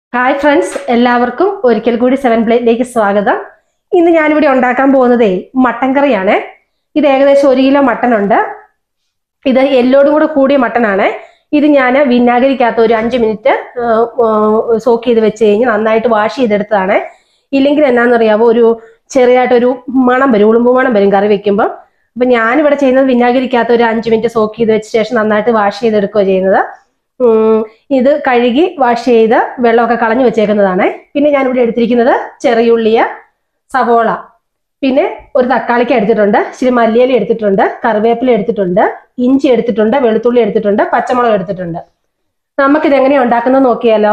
hi friends എല്ലാവർക്കും ഒരിക്കൽ കൂടി സെവൻ പ്ലേറ്റിലേക്ക് സ്വാഗതം ഇന്ന് ഞാനിവിടെ ഉണ്ടാക്കാൻ പോകുന്നതേ മട്ടൻ കറിയാണ് ഇത് ഏകദേശം ഒരു കിലോ മട്ടൻ ഉണ്ട് ഇത് എല്ലോടും കൂടെ കൂടിയ മട്ടനാണ് ഇത് ഞാൻ വിനാഗിരിക്കകത്ത് ഒരു അഞ്ച് മിനിറ്റ് സോക്ക് ചെയ്ത് വെച്ച് കഴിഞ്ഞ് നന്നായിട്ട് വാഷ് ചെയ്തെടുത്തതാണ് ഇല്ലെങ്കിൽ എന്നാണെന്നറിയാമോ ഒരു ചെറിയതായിട്ടൊരു മണം വരും ഉളുമ്പ് മണം വരും കറി വെക്കുമ്പോൾ അപ്പൊ ഞാനിവിടെ ചെയ്യുന്നത് വിനാഗിരിക്കകത്ത് ഒരു അഞ്ച് മിനിറ്റ് സോക്ക് ചെയ്ത് വെച്ച ശേഷം നന്നായിട്ട് വാഷ് ചെയ്തെടുക്കുക ചെയ്യുന്നത് ഉം, ഇത് കഴുകി വാഷ് ചെയ്ത് വെള്ളമൊക്കെ കളഞ്ഞു വെച്ചേക്കുന്നതാണ് പിന്നെ ഞാനിവിടെ എടുത്തിരിക്കുന്നത് ചെറിയുള്ളിയ സവോള പിന്നെ ഒരു തക്കാളിക്ക എടുത്തിട്ടുണ്ട് ഇച്ചിരി മല്ലിയില എടുത്തിട്ടുണ്ട് കറിവേപ്പില എടുത്തിട്ടുണ്ട് ഇഞ്ചി എടുത്തിട്ടുണ്ട് വെളുത്തുള്ളി എടുത്തിട്ടുണ്ട് പച്ചമുളക് എടുത്തിട്ടുണ്ട് നമുക്കിത് എങ്ങനെയാ ഉണ്ടാക്കുന്നത് നോക്കിയാലോ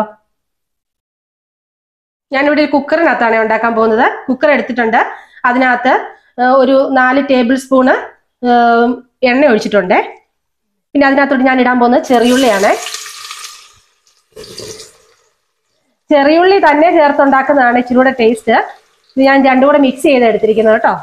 ഞാനിവിടെ ഒരു കുക്കറിനകത്താണ് ഉണ്ടാക്കാൻ പോകുന്നത് കുക്കർ എടുത്തിട്ടുണ്ട് അതിനകത്ത് ആ, ഒരു നാല് ടേബിൾ സ്പൂണ് ആ, എണ്ണ ഒഴിച്ചിട്ടുണ്ട് പിന്നെ അതിനകത്തോട്ട് ഞാൻ ഇടാൻ പോകുന്നത് ചെറിയുള്ളിയാണ് ചെറിയുള്ളി തന്നെ ചേർത്തുണ്ടാക്കുന്നതാണ് ഇച്ചിരി കൂടെ ടേസ്റ്റ് ഇത് ഞാൻ രണ്ടും കൂടെ മിക്സ് ചെയ്ത് എടുത്തിരിക്കുന്നത് കേട്ടോ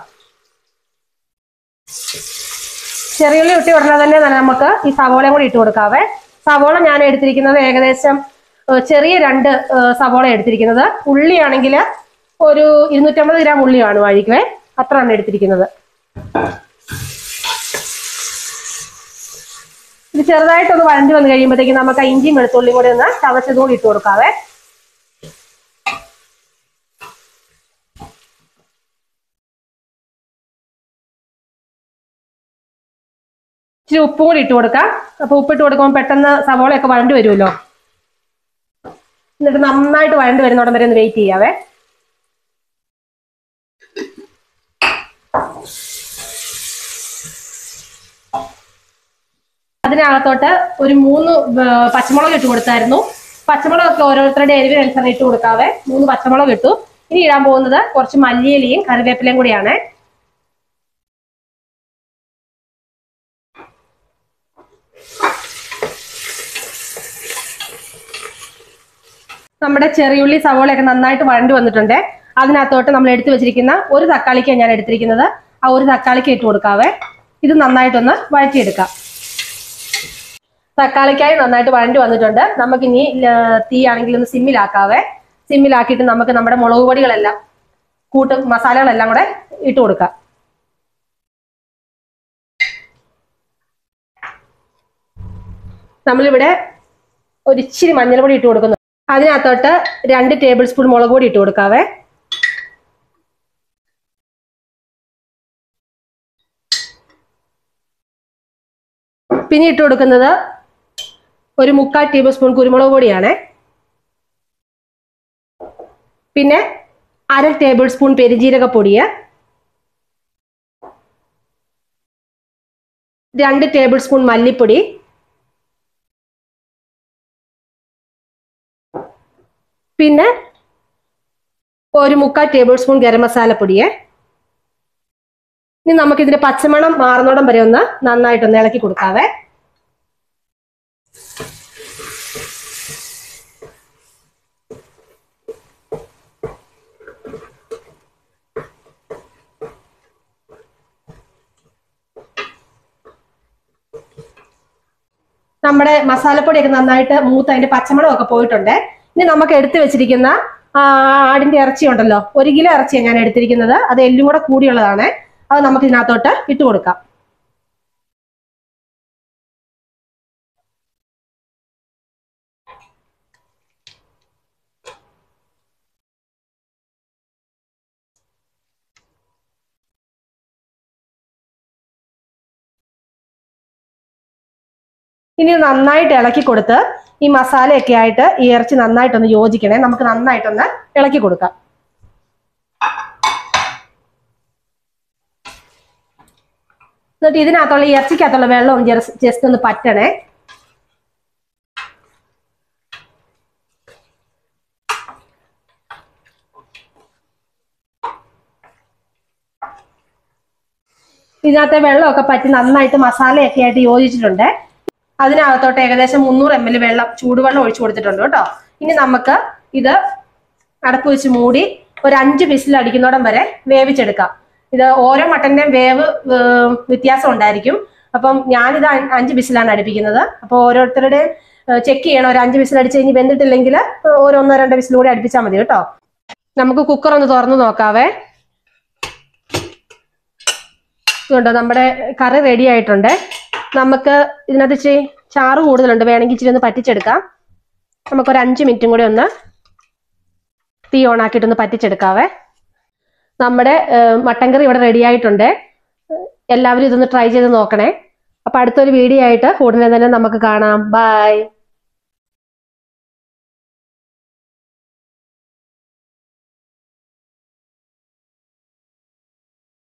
ചെറിയുള്ളി ഇട്ട് ഉടനെ തന്നെ നമുക്ക് ഈ സവോളയും കൂടി ഇട്ട് കൊടുക്കാവേ സവോള ഞാൻ എടുത്തിരിക്കുന്നത് ഏകദേശം ഏഹ്, ചെറിയ രണ്ട് ഏഹ്, സവോള എടുത്തിരിക്കുന്നത് ഉള്ളിയാണെങ്കിൽ ഒരു ഇരുന്നൂറ്റമ്പത് ഗ്രാം ഉള്ളിയാണ് വാഴിക്കുവേ അത്രയാണ് എടുത്തിരിക്കുന്നത് ഇത് ചെറുതായിട്ടൊന്ന് വഴഞ്ഞു വന്ന് കഴിയുമ്പോഴത്തേക്ക് നമുക്ക് ആ ഇഞ്ചിയും വെളുത്തുള്ളിയും കൂടി ഒന്ന് ചതച്ചതും കൂടി ഇട്ട് കൊടുക്കാവേ ഇച്ചിരി ഉപ്പും കൂടി ഇട്ട് കൊടുക്കാം അപ്പൊ ഉപ്പിട്ട് കൊടുക്കുമ്പോൾ പെട്ടെന്ന് സവോളയൊക്കെ വഴണ്ടു വരുമല്ലോ എന്നിട്ട് നന്നായിട്ട് വഴണ്ടു വരുന്നോടം വരെ ഒന്ന് വെയിറ്റ് ചെയ്യാവേ അതിനകത്തോട്ട് ഒരു മൂന്ന് വേ- പച്ചമുളക് ഇട്ട് കൊടുത്തായിരുന്നു പച്ചമുളകൊക്കെ ഓരോരുത്തരുടെ എരിവിനനുസരിച്ച് ഇട്ട് കൊടുക്കാവേ മൂന്ന് പച്ചമുളക് ഇട്ടു ഇനി ഇടാൻ പോകുന്നത് കുറച്ച് മല്ലിയിലയും കറിവേപ്പിലയും കൂടിയാണ് നമ്മുടെ ചെറിയുള്ളി സവോളയൊക്കെ നന്നായിട്ട് വഴണ്ടു വന്നിട്ടുണ്ട് അതിനകത്തോട്ട് നമ്മൾ എടുത്തു വെച്ചിരിക്കുന്ന ഒരു തക്കാളിക്കാണ് ഞാൻ എടുത്തിരിക്കുന്നത് ആ ഒരു തക്കാളിക്ക് ഇട്ട് കൊടുക്കാവേ ഇത് നന്നായിട്ടൊന്ന് വഴറ്റിയെടുക്കാം തക്കാളിക്കായി നന്നായിട്ട് വഴണ്ടി വന്നിട്ടുണ്ട് നമുക്കിനി ല- തീ ആണെങ്കിൽ ഒന്ന് സിമ്മിലാക്കാവേ സിമ്മിലാക്കിയിട്ട് നമുക്ക് നമ്മുടെ മുളക് പൊടികളെല്ലാം കൂട്ട് മസാലകളെല്ലാം കൂടെ ഇട്ട് കൊടുക്കാം നമ്മളിവിടെ ഒരു ഇച്ചിരി മഞ്ഞൾപ്പൊടി ഇട്ട് കൊടുക്കുന്നു അതിനകത്തോട്ട് രണ്ട് ടേബിൾ സ്പൂൺ മുളക് പൊടി ഇട്ട് കൊടുക്കാവേ പിന്നെ ഇട്ട് കൊടുക്കുന്നത് ഒരു മുക്കാൽ ടേബിൾ സ്പൂൺ കുരുമുളക് പൊടിയാണ് പിന്നെ അര ടേബിൾ സ്പൂൺ പെരിഞ്ജീരക പൊടിയ രണ്ട് ടേബിൾ സ്പൂൺ മല്ലിപ്പൊടി പിന്നെ ഒരു മുക്കാൽ ടേബിൾ സ്പൂൺ ഗരം മസാല പൊടിയെ ഇനി നമുക്ക് ഇതിന്റെ പച്ചമണം മാറുന്നോടം വരെ ഒന്ന് നന്നായിട്ടൊന്ന് ഇളക്കി കൊടുക്കാവേ നമ്മുടെ മസാലപ്പൊടിയൊക്കെ നന്നായിട്ട് മൂത്ത് അതിന്റെ പച്ചമണമൊക്കെ പോയിട്ടുണ്ട് ഇനി നമുക്ക് എടുത്തു വെച്ചിരിക്കുന്ന ആ, ആടിന്റെ ഇറച്ചി ഉണ്ടല്ലോ ഒരു കിലോ ഇറച്ചിയാണ് ഞാൻ എടുത്തിരിക്കുന്നത് അത് എല്ലും കൂടെ കൂടിയുള്ളതാണ് അത് നമുക്ക് ഇതിനകത്തോട്ട് ഇട്ട് കൊടുക്കാം ഇനി നന്നായിട്ട് ഇളക്കി കൊടുത്ത് ഈ മസാലയൊക്കെ ആയിട്ട് ഈ ഇറച്ചി നന്നായിട്ടൊന്ന് യോജിക്കണേ നമുക്ക് നന്നായിട്ടൊന്ന് ഇളക്കി കൊടുക്കാം എന്നിട്ട് ഇതിനകത്തുള്ള ഈ ഇറച്ചിക്കകത്തുള്ള വെള്ളം ഒന്ന് ജസ്റ്റ് ഒന്ന് പറ്റണേ ഇതിനകത്തെ വെള്ളമൊക്കെ പറ്റി നന്നായിട്ട് മസാലയൊക്കെ ആയിട്ട് യോജിച്ചിട്ടുണ്ട് അതിനകത്തോട്ട് ഏകദേശം മുന്നൂറ് എം എൽ വെള്ളം ചൂടുവെള്ളം ഒഴിച്ചു കൊടുത്തിട്ടുണ്ട് കേട്ടോ ഇനി നമുക്ക് ഇത് അടപ്പ് വെച്ച് മൂടി ഒരു അഞ്ച് വിസിൽ അടിക്കുന്നോടം വരെ വേവിച്ചെടുക്കാം ഇത് ഓരോ മട്ടന്റെയും വേവ് ഏർ, വ്യത്യാസം ഉണ്ടായിരിക്കും അപ്പം ഞാനിത് അ- അഞ്ച് വിസിലാണ് അടുപ്പിക്കുന്നത് അപ്പോൾ ഓരോരുത്തരുടെയും ചെക്ക് ചെയ്യണം ഒരു അഞ്ച് വിസിൽ അടിച്ച് കഴിഞ്ഞ് വെന്തിട്ടില്ലെങ്കിൽ ഒരു ഒന്നോ രണ്ടോ വിസിൽ കൂടി അടുപ്പിച്ചാൽ മതി കേട്ടോ നമുക്ക് കുക്കർ ഒന്ന് തുറന്ന് നോക്കാവേ ഇതുണ്ടോ നമ്മുടെ കറി റെഡി ആയിട്ടുണ്ട് നമുക്ക് ഇതിനകത്ത് ഇച്ചിരി ചാറ് കൂടുതലുണ്ട് വേണമെങ്കിൽ ഇച്ചിരി ഒന്ന് പറ്റിച്ചെടുക്കാം നമുക്കൊരു അഞ്ച് മിനിറ്റും കൂടി ഒന്ന് തീ ഓൺ ആക്കിയിട്ടൊന്ന് പറ്റിച്ചെടുക്കാവേ നമ്മുടെ ഏഹ്, മട്ടൻ കറി ഇവിടെ റെഡി ആയിട്ടുണ്ട് എല്ലാവരും ഇതൊന്ന് ട്രൈ ചെയ്ത് നോക്കണേ അപ്പൊ അടുത്തൊരു വീഡിയോ ആയിട്ട് ഉടനെ തന്നെ നമുക്ക് കാണാം ബൈ